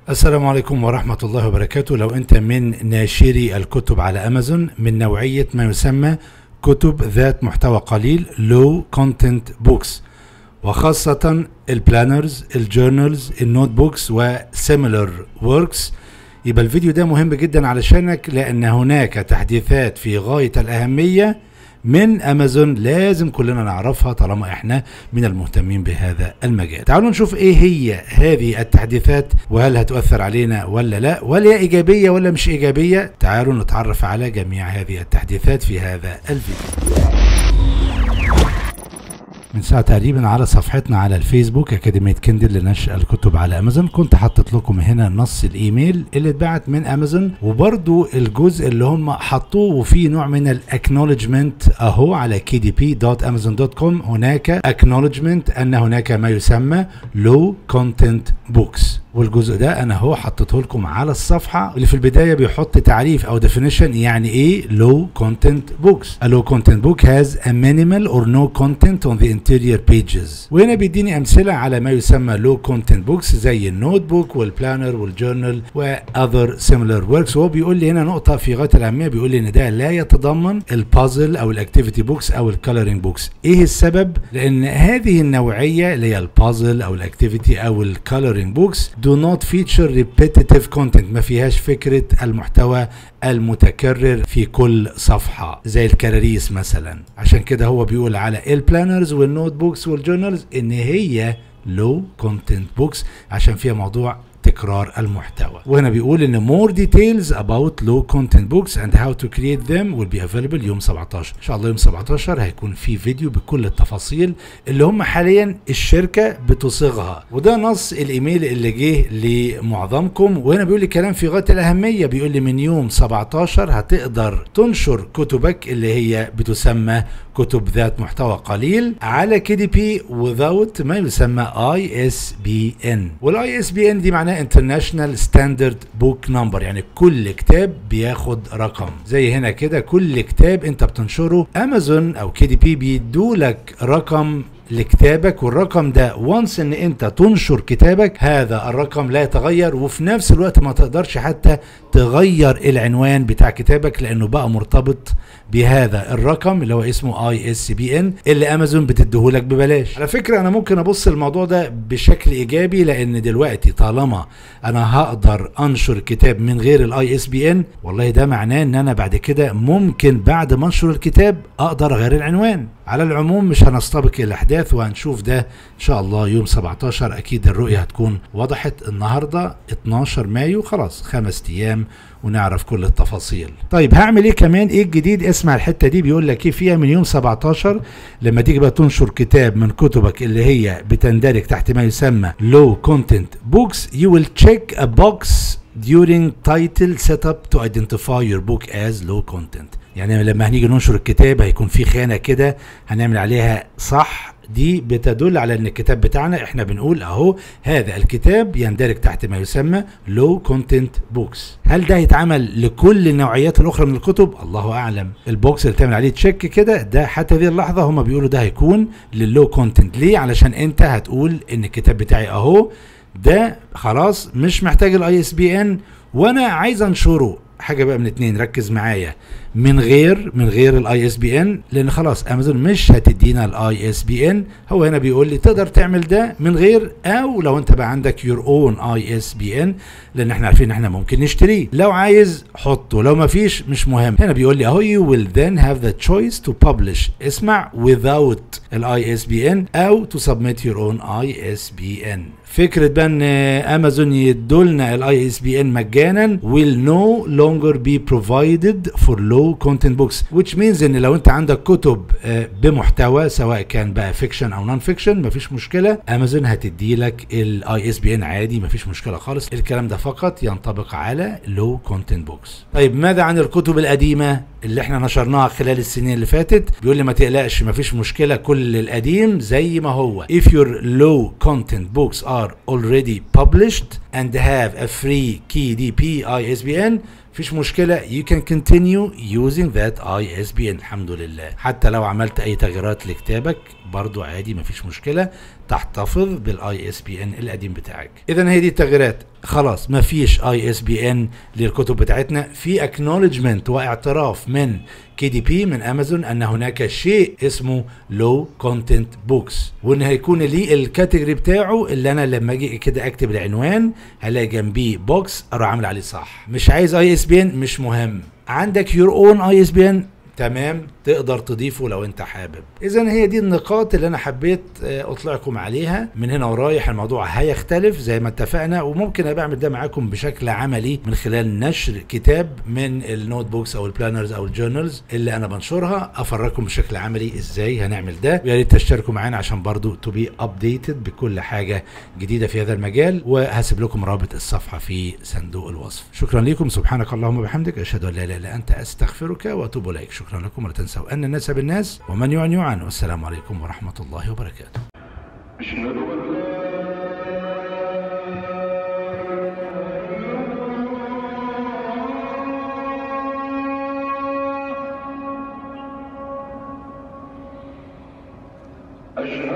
السلام عليكم ورحمة الله وبركاته لو أنت من ناشري الكتب على أمازون من نوعية ما يسمى كتب ذات محتوى قليل low content books وخاصة البلانرز الجورنالز النوت بوكس وسيميلر وركس يبقى الفيديو ده مهم جدا علشانك لأن هناك تحديثات في غاية الأهمية من امازون لازم كلنا نعرفها طالما احنا من المهتمين بهذا المجال تعالوا نشوف ايه هي هذه التحديثات وهل هتؤثر علينا ولا لا ولا هي ايجابيه ولا مش ايجابيه تعالوا نتعرف على جميع هذه التحديثات في هذا الفيديو من ساعة تقريبا على صفحتنا على الفيسبوك أكاديمية كندل لنشر الكتب على أمازون كنت حاطط لكم هنا نص الإيميل اللي اتبعت من أمازون وبرضو الجزء اللي هم حطوه وفيه نوع من الأكنولجمنت أهو على kdp.amazon.com هناك أكنولجمنت أن هناك ما يسمى low content books والجزء ده انا هو حطيته لكم على الصفحه اللي في البدايه بيحط تعريف او definition يعني ايه low content books a low content book has a minimal or no content on the interior pages وهنا بيديني امثله على ما يسمى low content books زي النوت بوك والبلانر والجورنال و other similar works وهو بيقول لي هنا نقطه في غايه الاهميه بيقول لي ان ده لا يتضمن البازل او الاكتيفيتي بوكس او الكولرنج بوكس ايه السبب لان هذه النوعيه اللي هي البازل او الاكتيفيتي او الكولرنج بوكس do not feature repetitive content ما فيهاش فكرة المحتوى المتكرر في كل صفحة زي الكراريس مثلا عشان كده هو بيقول على البلانرز والنوت بوكس والجورنالز ان هي low content books عشان فيها موضوع تكرار المحتوى وهنا بيقول ان more details about low content books and how to create them will be available يوم 17 ان شاء الله يوم 17 هيكون في فيديو بكل التفاصيل اللي هم حاليا الشركة بتصيغها وده نص الايميل اللي جه لمعظمكم وهنا بيقول لي كلام في غاية الاهمية بيقول لي من يوم 17 هتقدر تنشر كتبك اللي هي بتسمى كتب ذات محتوى قليل على كي دي بي without ما يسمى اي اس بي ان والاي اس بي ان دي معناها انترناشونال ستاندرد بوك نمبر يعني كل كتاب بياخد رقم زي هنا كده كل كتاب انت بتنشره امازون او كي دي بي بيدولك رقم لكتابك والرقم ده وانس ان انت تنشر كتابك هذا الرقم لا يتغير وفي نفس الوقت ما تقدرش حتى تغير العنوان بتاع كتابك لانه بقى مرتبط بهذا الرقم اللي هو اسمه اي اس بي ان اللي امازون بتديهولك ببلاش على فكره انا ممكن ابص الموضوع ده بشكل ايجابي لان دلوقتي طالما انا هقدر انشر كتاب من غير الاي اس بي ان والله ده معناه ان انا بعد كده ممكن بعد ما انشر الكتاب اقدر اغير العنوان على العموم مش هنستبق الاحداث وهنشوف ده ان شاء الله يوم 17 اكيد الرؤيه هتكون وضحت النهارده 12 مايو خلاص خمس ايام ونعرف كل التفاصيل طيب هعمل ايه كمان ايه الجديد اسمع الحته دي بيقول لك ايه فيها من يوم 17 لما تيجي بقى تنشر كتاب من كتبك اللي هي بتندرج تحت ما يسمى low content books you will check a box during title setup to identify your book as low content يعني لما هنيجي ننشر الكتاب هيكون في خانه كده هنعمل عليها صح دي بتدل على ان الكتاب بتاعنا احنا بنقول اهو هذا الكتاب يندرج تحت ما يسمى لو كونتنت بوكس هل ده هيتعمل لكل النوعيات الاخرى من الكتب الله اعلم البوكس اللي تعمل عليه تشيك كده ده حتى هذه اللحظه هم بيقولوا ده هيكون للو كونتنت ليه علشان انت هتقول ان الكتاب بتاعي اهو ده خلاص مش محتاج الاي اس بي ان وانا عايز انشره حاجه بقى من اتنين ركز معايا من غير من غير الاي اس بي ان لان خلاص امازون مش هتدينا الاي اس بي ان هو هنا بيقول لي تقدر تعمل ده من غير او لو انت بقى عندك يور اون اي اس بي ان لان احنا عارفين ان احنا ممكن نشتريه لو عايز حطه لو ما فيش مش مهم هنا بيقول لي اهو you will then have the choice to publish اسمع without الاي اس بي ان او to submit your own اي اس بي ان فكرة بقى ان امازون يدولنا الاي اس بي ان مجانا will no longer be provided for low content books which means ان لو انت عندك كتب بمحتوى سواء كان بقى فيكشن او نون فيكشن مفيش مشكلة امازون هتدي لك الاي اس بي ان عادي مفيش مشكلة خالص الكلام ده فقط ينطبق على low content books طيب ماذا عن الكتب القديمة اللي احنا نشرناها خلال السنين اللي فاتت بيقول لي ما تقلقش مفيش مشكلة كل القديم زي ما هو if your low content books are already published and have a free KDP ISBN مفيش مشكلة you can continue using that ISBN الحمد لله حتى لو عملت أي تغييرات لكتابك برضو عادي مفيش مشكلة تحتفظ بالاي اس بي ان القديم بتاعك اذا هي دي التغييرات خلاص ما فيش اي اس بي ان للكتب بتاعتنا في اكنولجمنت واعتراف من كي دي بي من امازون ان هناك شيء اسمه لو كونتنت بوكس وان هيكون ليه الكاتيجوري بتاعه اللي انا لما اجي كده اكتب العنوان هلاقي جنبيه بوكس اروح عامل عليه صح مش عايز اي اس بي ان مش مهم عندك يور اون اي اس بي ان تمام تقدر تضيفه لو انت حابب اذا هي دي النقاط اللي انا حبيت آه، اطلعكم عليها من هنا ورايح الموضوع هيختلف زي ما اتفقنا وممكن ابقى اعمل ده معاكم بشكل عملي من خلال نشر كتاب من النوت بوكس او البلانرز او الجورنالز اللي انا بنشرها افرجكم بشكل عملي ازاي هنعمل ده ويا ريت تشتركوا معانا عشان برضو تو بي ابديتد بكل حاجه جديده في هذا المجال وهسيب لكم رابط الصفحه في صندوق الوصف شكرا لكم سبحانك اللهم وبحمدك اشهد ان لا اله الا انت استغفرك واتوب اليك شكرا لكم ولا تنسوا ان الناس بالناس ومن يعن يعن والسلام عليكم ورحمه الله وبركاته أشهد أن لا أشهد